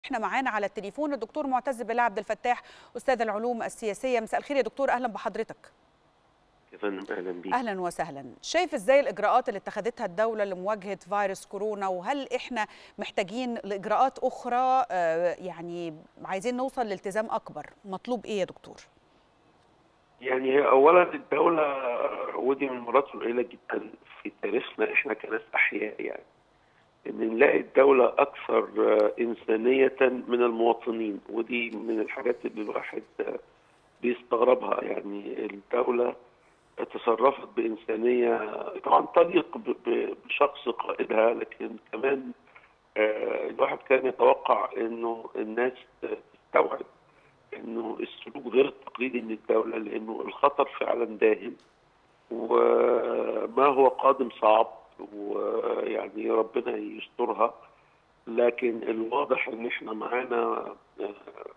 احنا معانا على التليفون الدكتور معتز بالله عبد الفتاح استاذ العلوم السياسيه مساء الخير يا دكتور اهلا بحضرتك يا فندم اهلا بيك اهلا وسهلا شايف ازاي الاجراءات اللي اتخذتها الدوله لمواجهه فيروس كورونا وهل احنا محتاجين لاجراءات اخرى آه، يعني عايزين نوصل لالتزام اكبر مطلوب ايه يا دكتور يعني هي اولا الدوله ودي من المرات القليله جدا في تاريخنا احنا كناس احياء يعني ان نلاقي الدوله اكثر آه، انسانيه من المواطنين ودي من الحاجات اللي الواحد آه، بيستغربها يعني الدوله تصرفت بانسانيه طبعا تليق ب- ب- بشخص قائدها لكن كمان آه، الواحد كان يتوقع انه الناس تستوعب انه السلوك غير التقليدي من الدوله لانه الخطر فعلا داهم وما هو قادم صعب ويعني ربنا يسترها لكن الواضح ان احنا معانا آه،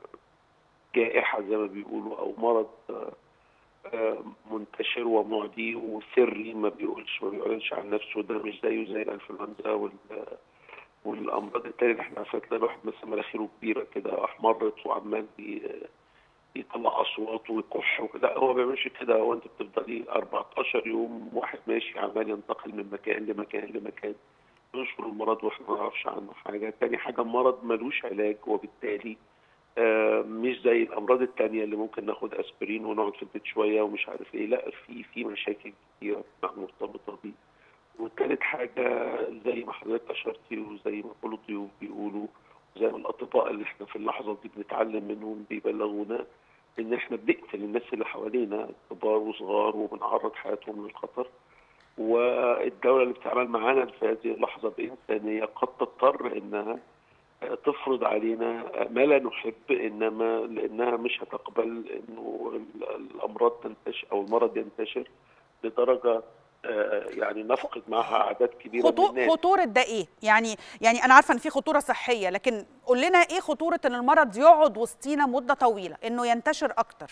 جائحه زي ما بيقولوا او مرض آه، آه، منتشر ومعدي وسري ما بيقولش ما بيعلنش عن نفسه ده مش زيه زي الانفلونزا وال والامراض التانية اللي احنا عارفين تلاقي الواحد مثلا مناخيره كبيره كده احمرت وعمال بي- يطلع اصوات ويكح وكده هو ما بيعملش كده هو انت بتفضلي 14 يوم واحد ماشي عمال ينتقل من مكان لمكان لمكان ينشر المرض واحنا ما نعرفش عنه حاجه، تاني حاجه مرض ملوش علاج وبالتالي آه، مش زي الامراض التانية اللي ممكن ناخد اسبرين ونقعد في البيت شويه ومش عارف ايه لا في في مشاكل كتيره مرتبطه بيه وثالث حاجه زي ما حضرتك اشرتي وزي ما كل الضيوف بيقولوا زي ما الاطباء اللي احنا في اللحظه دي بنتعلم منهم بيبلغونا ان احنا بنقتل الناس اللي حوالينا كبار وصغار وبنعرض حياتهم للخطر والدوله اللي بتتعامل معانا في هذه اللحظه بانسانيه قد تضطر انها تفرض علينا ما لا نحب انما لانها مش هتقبل انه ال- الامراض تنتشر او المرض ينتشر لدرجه آه، يعني نفقد معها اعداد كبيره من خطو... الناس خطوره ده ايه يعني يعني انا عارفه ان في خطوره صحيه لكن قول لنا ايه خطوره ان المرض يقعد وسطينا مده طويله انه ينتشر اكتر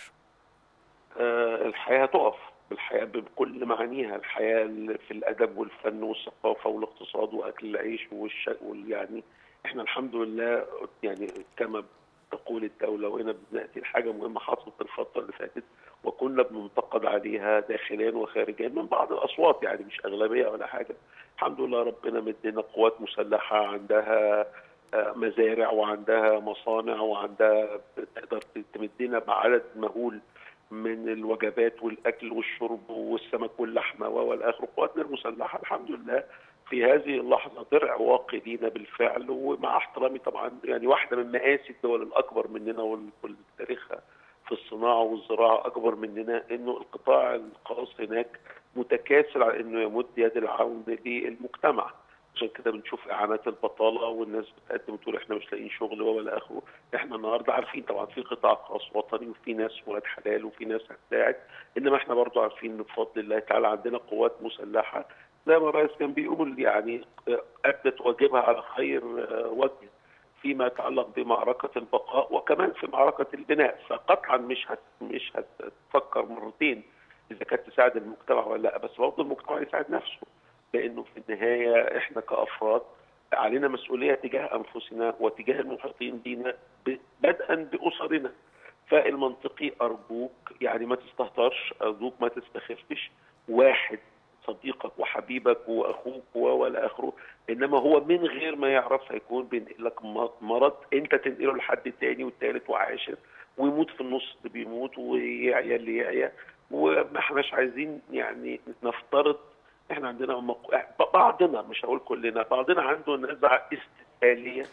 آه، الحياه تقف الحياه بكل معانيها الحياه ال- في الادب والفن والثقافه والاقتصاد واكل العيش والش وال- يعني احنا الحمد لله يعني كما تقول الدوله وهنا بناتي لحاجه مهمه حصلت الفتره اللي فاتت وكنا بننتقد عليها داخليا وخارجيا من بعض الاصوات يعني مش اغلبيه ولا حاجه الحمد لله ربنا مدينا قوات مسلحه عندها آه، مزارع وعندها مصانع وعندها تقدر تمدنا بعدد مهول من الوجبات والاكل والشرب والسمك واللحمه والاخر قواتنا المسلحه الحمد لله في هذه اللحظه درع واقي لينا بالفعل ومع احترامي طبعا يعني واحده من مقاسي الدول الاكبر مننا واللي تاريخها في الصناعه والزراعه اكبر مننا انه القطاع الخاص هناك متكاسل على انه يمد يد العون للمجتمع عشان كده بنشوف اعانات البطاله والناس بتقدم تقول احنا مش لاقيين شغل ولا اخره احنا النهارده عارفين طبعا في قطاع خاص وطني وفي ناس ولاد حلال وفي ناس هتساعد انما احنا برضو عارفين ان بفضل الله تعالى عندنا قوات مسلحه زي ما الرئيس كان بيقول يعني آه، ادت واجبها على خير آه، وجه فيما يتعلق بمعركه البقاء وكمان في معركه البناء فقطعا مش هت مش هتفكر مرتين اذا كانت تساعد المجتمع ولا لا بس برضه المجتمع يساعد نفسه لانه في النهايه احنا كافراد علينا مسؤوليه تجاه انفسنا وتجاه المحيطين بينا ب- بدءا باسرنا فالمنطقي ارجوك يعني ما تستهترش ارجوك ما تستخفش واحد صديقك وحبيبك واخوك و- ولا اخره انما هو من غير ما يعرف هيكون بينقل لك م- مرض انت تنقله لحد تاني والتالت وعاشر ويموت في النص اللي بيموت ويعيا اللي يعيا وما احناش عايزين يعني نفترض احنا عندنا مق... بعضنا مش هقول كلنا بعضنا عنده نزعه استثقاليه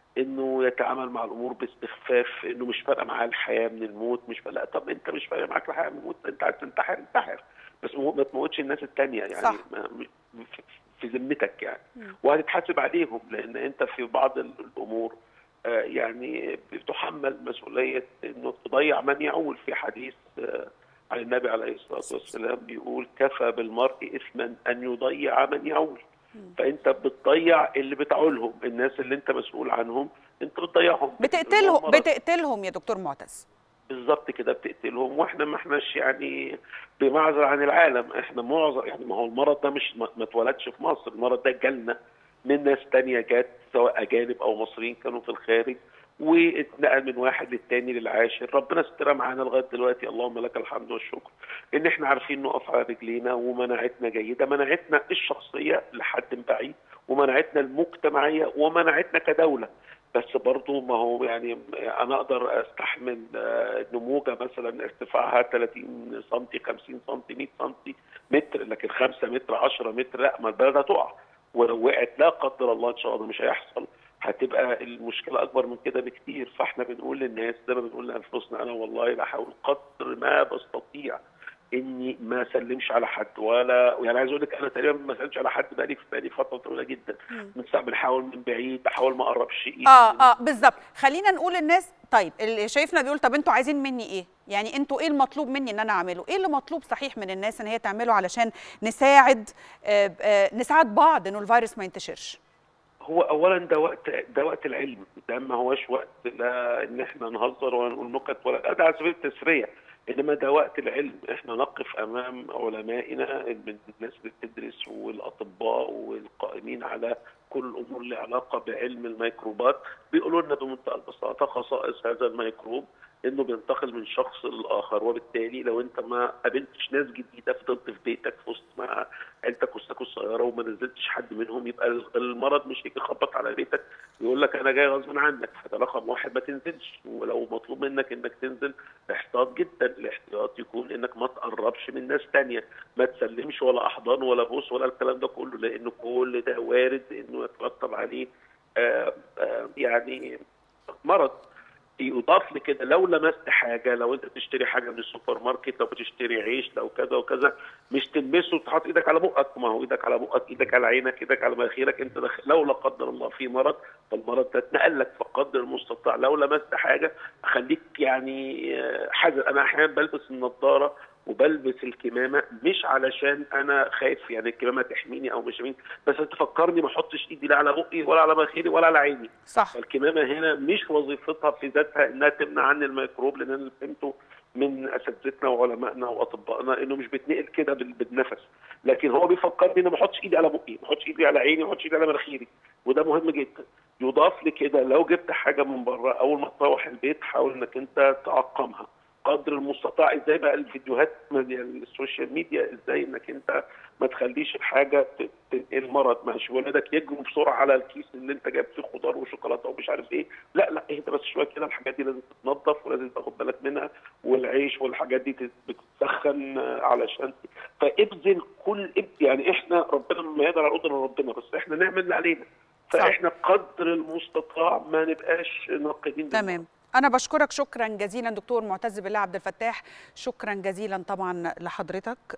انه يتعامل مع الامور باستخفاف انه مش فارقه معاه الحياه من الموت مش فارقه طب انت مش فارقه معاك الحياه من الموت انت عايز تنتحر انتحر بس مو- ما تموتش الناس التانية يعني صح. ما م- في- في ذمتك يعني مم. وهتتحاسب عليهم لان انت في بعض ال- الامور آه، يعني بتحمل مسؤوليه انه تضيع من يعول في حديث آه، عن النبي عليه الصلاه والسلام بيقول كفى بالمرء اثما ان يضيع من يعول فانت بتضيع اللي بتعولهم الناس اللي انت مسؤول عنهم انت بتضيعهم بتقتلهم المرض. بتقتلهم يا دكتور معتز بالظبط كده بتقتلهم واحنا ما احناش يعني بمعزل عن العالم احنا معظم يعني ما هو المرض ده مش ما ما اتولدش في مصر المرض ده جالنا من ناس تانية جت سواء اجانب او مصريين كانوا في الخارج واتنقل من واحد للتاني للعاشر ربنا استرى معانا لغايه دلوقتي اللهم لك الحمد والشكر ان احنا عارفين نقف على رجلينا ومناعتنا جيده مناعتنا الشخصيه لحد بعيد ومناعتنا المجتمعيه ومناعتنا كدوله بس برضو ما هو يعني انا اقدر استحمل نموجه مثلا ارتفاعها 30 سم 50 سم 100 سم متر لكن 5 متر 10 متر لا ما البلد هتقع ولو وقعت لا قدر الله ان شاء الله مش هيحصل هتبقى المشكله اكبر من كده بكتير فاحنا بنقول للناس زي ما بنقول لانفسنا انا والله بحاول قدر ما بستطيع اني ما اسلمش على حد ولا يعني عايز اقول لك انا تقريبا ما سلمش على حد بقالي بقالي فتره طويله جدا من ساعه بنحاول من بعيد بحاول ما اقربش ايدي اه اه بالظبط خلينا نقول للناس طيب اللي شايفنا بيقول طب انتوا عايزين مني ايه يعني انتوا ايه المطلوب مني ان انا اعمله ايه اللي مطلوب صحيح من الناس ان هي تعمله علشان نساعد آه آه نساعد بعض انه الفيروس ما ينتشرش هو اولا ده وقت ده وقت العلم ده ما هوش وقت لا ان احنا نهزر ولا نقول نكت ولا ده على سبيل التسريه انما ده وقت العلم احنا نقف امام علمائنا من الناس اللي بتدرس والاطباء والقائمين على كل الامور اللي علاقه بعلم الميكروبات بيقولوا لنا بمنتهى البساطه خصائص هذا الميكروب انه بينتقل من شخص للاخر وبالتالي لو انت ما قابلتش ناس جديده فضلت في بيتك في وسط مع عيلتك وسطك الصغيره وما نزلتش حد منهم يبقى المرض مش هيجي يخبط على بيتك يقول لك انا جاي غصب عنك فده رقم واحد ما تنزلش ولو مطلوب منك انك تنزل احتاط جدا الاحتياط يكون انك ما تقربش من ناس تانية ما تسلمش ولا احضان ولا بوس ولا الكلام ده كله لان كل ده وارد انه يترتب عليه آآ آآ يعني مرض يضاف لكده لو لمست حاجه لو انت بتشتري حاجه من السوبر ماركت لو بتشتري عيش لو كذا وكذا مش تلمسه وتحط ايدك على بقك ما هو ايدك على بقك ايدك على عينك ايدك على مناخيرك انت دخل لو لا قدر الله في مرض فالمرض ده اتنقل لك فقدر المستطاع لو لمست حاجه خليك يعني حذر انا احيانا بلبس النضاره وبلبس الكمامه مش علشان انا خايف يعني الكمامه تحميني او مش تحميني بس تفكرني ما احطش ايدي لا على بقي ولا على مناخيري ولا على عيني صح فالكمامه هنا مش وظيفتها في ذاتها انها تمنع عني الميكروب لان انا فهمته من اساتذتنا وعلمائنا واطبائنا انه مش بيتنقل كده بالنفس لكن هو بيفكرني ان ما احطش ايدي على بقي ما احطش ايدي على عيني ما احطش ايدي على مناخيري وده مهم جدا يضاف لكده لو جبت حاجه من بره اول ما تروح البيت حاول انك انت تعقمها قدر المستطاع ازاي بقى الفيديوهات السوشيال ميديا ازاي انك انت ما تخليش الحاجه تنقل مرض ماشي ولادك يجروا بسرعه على الكيس اللي انت جايب فيه خضار وشوكولاته ومش عارف ايه لا لا اهدى بس شويه كده الحاجات دي لازم تتنظف ولازم تاخد بالك منها والعيش والحاجات دي بتسخن علشان فابذل كل يعني احنا ربنا ما يقدر على قدر ربنا بس احنا نعمل اللي علينا فاحنا قدر المستطاع ما نبقاش ناقدين تمام أنا بشكرك شكرا جزيلا دكتور معتز بالله عبد الفتاح شكرا جزيلا طبعا لحضرتك